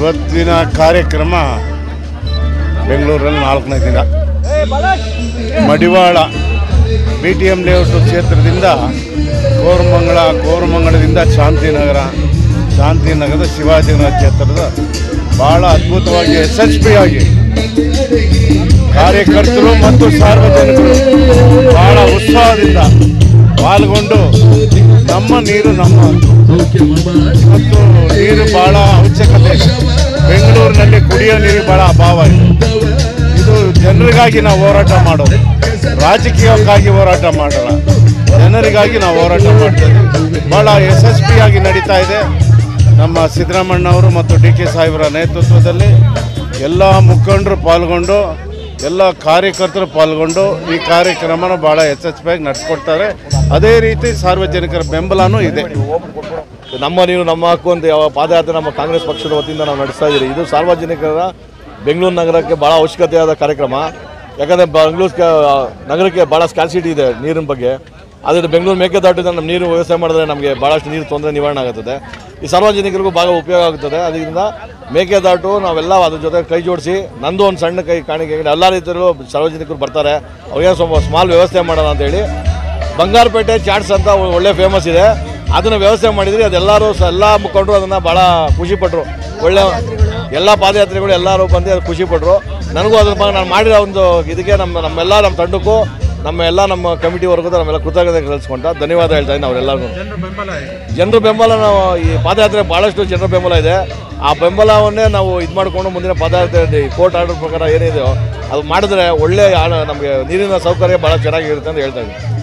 ಇವತ್ತಿನ ಕಾರ್ಯಕ್ರಮ ಬೆಂಗಳೂರಲ್ಲಿ ನಾಲ್ಕನೇ ದಿನ Madiwala B T M layout ಕ್ಷೇತ್ರದಿಂದ ಕೋರಮಂಗಲ ಕೋರಮಂಗಲದಿಂದ ಶಾಂತಿನಗರ ಶಾಂತಿನಗರದ ಶಿವಾಜಿನಗರ ಕ್ಷೇತ್ರದ ಭಾಳ ಅದ್ಭುತವಾಗಿ ಯಶಸ್ವಿಯಾಗಿ ಕಾರ್ಯಕರ್ತರು ಮತ್ತು ಸಾರ್ವಜನಿಕರು ಬಹಳ ಉತ್ಸಾಹದಿಂದ ಪಾಲ್ಗೊಂಡು ನಮ್ಮ ನೀರು ನಮ್ಮ ಹಕ್ಕು. ಮತ್ತು ನೀರು ಬಹಳ ಅವಶ್ಯಕತೆ ಇದೆ ಬೆಂಗಳೂರಿನಲ್ಲಿ ಕುಡಿಯೋ ನೀರು ಬಹಳ ಅಭಾವ ಇದೆ ಇದು ಜನರಿಗಾಗಿ ನಾವು ಹೋರಾಟ ಮಾಡೋದು ರಾಜಕೀಯಕ್ಕಾಗಿ ಹೋರಾಟ ಮಾಡಲ್ಲ ಜನರಿಗಾಗಿ ನಾವು ಹೋರಾಟ ಮಾಡ್ತೇವೆ ಬಹಳ ಯಶಸ್ವಿಯಾಗಿ ನಡೀತಾ ಇದೆ ನಮ್ಮ ಸಿದ್ದರಾಮಣ್ಣವರು ಮತ್ತು ಡಿ ಕೆ ಸಾಹೇಬರ ನೇತೃತ್ವದಲ್ಲಿ ಎಲ್ಲ ಮುಖಂಡರು ಪಾಲ್ಗೊಂಡು ಎಲ್ಲ ಕಾರ್ಯಕರ್ತರು ಪಾಲ್ಗೊಂಡು ಈ ಕಾರ್ಯಕ್ರಮನ ಭಾಳ ಯಶಸ್ವಿಯಾಗಿ ನಡೆಸ್ಕೊಡ್ತಾರೆ ಅದೇ ರೀತಿ ಸಾರ್ವಜನಿಕರ ಬೆಂಬಲನೂ ಇದೆ ನಮ್ಮ ನೀರು ನಮ್ಮ ಹಕ್ಕು ಅಂತ ಯಾವ ಪಾದಯಾತ್ರೆ ನಮ್ಮ ಕಾಂಗ್ರೆಸ್ ಪಕ್ಷದ ವತಿಯಿಂದ ನಾವು ನಡೆಸ್ತಾ ಇದ್ದೀರಿ ಇದು ಸಾರ್ವಜನಿಕರ ಬೆಂಗಳೂರು ನಗರಕ್ಕೆ ಭಾಳ ಅವಶ್ಯಕತೆಯಾದ ಕಾರ್ಯಕ್ರಮ ಯಾಕಂದರೆ ಬೆಂಗಳೂರು ನಗರಕ್ಕೆ ಭಾಳ ಸ್ಕ್ಯಾಲ್ಸಿಟಿ ಇದೆ ನೀರಿನ ಬಗ್ಗೆ ಆದರೆ ಬೆಂಗಳೂರು ಮೇಕೆದಾಟಿಂದ ನಮ್ಮ ನೀರು ವ್ಯವಸ್ಥೆ ಮಾಡಿದ್ರೆ ನಮಗೆ ಭಾಳಷ್ಟು ನೀರು ತೊಂದರೆ ನಿವಾರಣೆ ಆಗುತ್ತದೆ ಈ ಸಾರ್ವಜನಿಕರಿಗೂ ಭಾಳ ಉಪಯೋಗ ಆಗುತ್ತದೆ ಅದರಿಂದ ಮೇಕೆದಾಟು ನಾವೆಲ್ಲ ಅದ್ರ ಜೊತೆ ಕೈ ಜೋಡಿಸಿ ನಂದು ಒಂದು ಸಣ್ಣ ಕೈ ಕಾಣಿಕೆ ಎಲ್ಲ ರೀತಿಯಲ್ಲೂ ಸಾರ್ವಜನಿಕರು ಬರ್ತಾರೆ ಅವ್ರಿಗೆ ಸ್ವಲ್ಪ ಸ್ಮಾಲ್ ವ್ಯವಸ್ಥೆ ಮಾಡೋಣ ಅಂತೇಳಿ ಬಂಗಾರಪೇಟೆ ಚಾಟ್ಸ್ ಅಂತ ಒ- ಒಳ್ಳೆ ಫೇಮಸ್ ಇದೆ ಅದನ್ನು ವ್ಯವಸ್ಥೆ ಮಾಡಿದ್ರಿ ಅದೆಲ್ಲರೂ ಸ ಎಲ್ಲ ಮುಖಂಡರು ಅದನ್ನು ಭಾಳ ಖುಷಿಪಟ್ಟರು ಒಳ್ಳೆ ಎಲ್ಲ ಪಾದಯಾತ್ರೆಗಳು ಎಲ್ಲರೂ ಬಂದು ಅದು ಖುಷಿಪಟ್ಟರು ನನಗೂ ಅದ್ರ ಬಗ್ಗೆ ನಾನು ಮಾಡಿರೋ ಒಂದು ಇದಕ್ಕೆ ನಮ್ಮ ನಮ್ಮೆಲ್ಲ ನಮ್ಮ ತಂಡಕ್ಕೂ ನಮ್ಮ ಎಲ್ಲ ನಮ್ಮ ಕಮಿಟಿ ವರ್ಗದ ನಮ್ಮೆಲ್ಲ ಕೃತಜ್ಞತೆ ಕಳಿಸ್ಕೊಂಡ ಧನ್ಯವಾದ ಹೇಳ್ತಾ ಇದ್ದೀನಿ ಅವರೆಲ್ಲರಿಗೂ ಜನರ ಬೆಂಬಲ ನಾವು ಈ ಪಾದಯಾತ್ರೆ ಭಾಳಷ್ಟು ಜನರ ಬೆಂಬಲ ಇದೆ ಆ ಬೆಂಬಲವನ್ನೇ ನಾವು ಇದು ಮಾಡಿಕೊಂಡು ಮುಂದಿನ ಪಾದಯಾತ್ರೆ ಕೋರ್ಟ್ ಆರ್ಡರ್ ಪ್ರಕಾರ ಏನಿದೆಯೋ ಅದು ಮಾಡಿದ್ರೆ ಒಳ್ಳೆ ನಮಗೆ ನೀರಿನ ಸೌಕರ್ಯ ಭಾಳ ಚೆನ್ನಾಗಿರುತ್ತೆ ಅಂತ ಹೇಳ್ತಾ ಇದ್ದೀನಿ